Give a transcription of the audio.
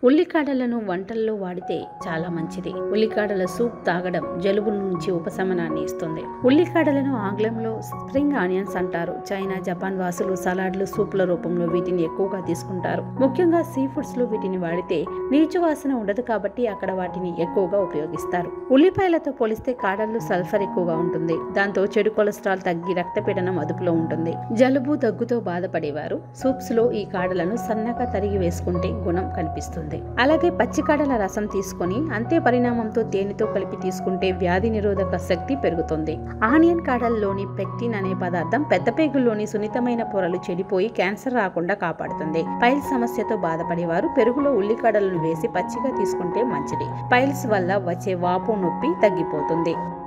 ఉల్లికాడలను వంటల్లో వాడితే చాలా మంచిది ఉల్లికాడల సూప్ తాగడం జలుబు నుంచి ఉపశమనాన్ని ఇస్తుంది ఉల్లికాడలను ఆంగ్లంలో స్ప్రింగ్ ఆనియన్స్ అంటారు చైనా జపాన్ వాసులు సలాడ్లు సూప్ల రూపంలో వీటిని ఎక్కువగా తీసుకుంటారు ముఖ్యంగా సీ ఫుడ్స్ లో వీటిని వాడితే నీచు వాసన ఉండదు కాబట్టి అక్కడ వాటిని ఎక్కువగా ఉపయోగిస్తారు ఉల్లిపాయలతో పోలిస్తే కాడల్లో సల్ఫర్ ఎక్కువగా ఉంటుంది దాంతో చెడు కొలెస్ట్రాల్ తగ్గి రక్తపీడనం అదుపులో ఉంటుంది జలుబు దగ్గుతో బాధపడేవారు సూప్స్ లో ఈ కాడలను సన్నగా తరిగి వేసుకుంటే గుణం కనిపిస్తుంది అలాగే పచ్చికాడల రసం తీసుకొని అంతే పరిణామంతో తేనెతో కలిపి తీసుకుంటే వ్యాధి నిరోధక శక్తి పెరుగుతుంది ఆనియన్ కాడల్లోని పెక్టిన్ అనే పదార్థం పెద్ద పేగుల్లోని సున్నితమైన పొరలు చెడిపోయి క్యాన్సర్ రాకుండా కాపాడుతుంది పైల్స్ సమస్యతో బాధపడేవారు పెరుగులో ఉల్లికాడలను వేసి పచ్చిగా తీసుకుంటే మంచిది పైల్స్ వల్ల వచ్చే వాపు నొప్పి తగ్గిపోతుంది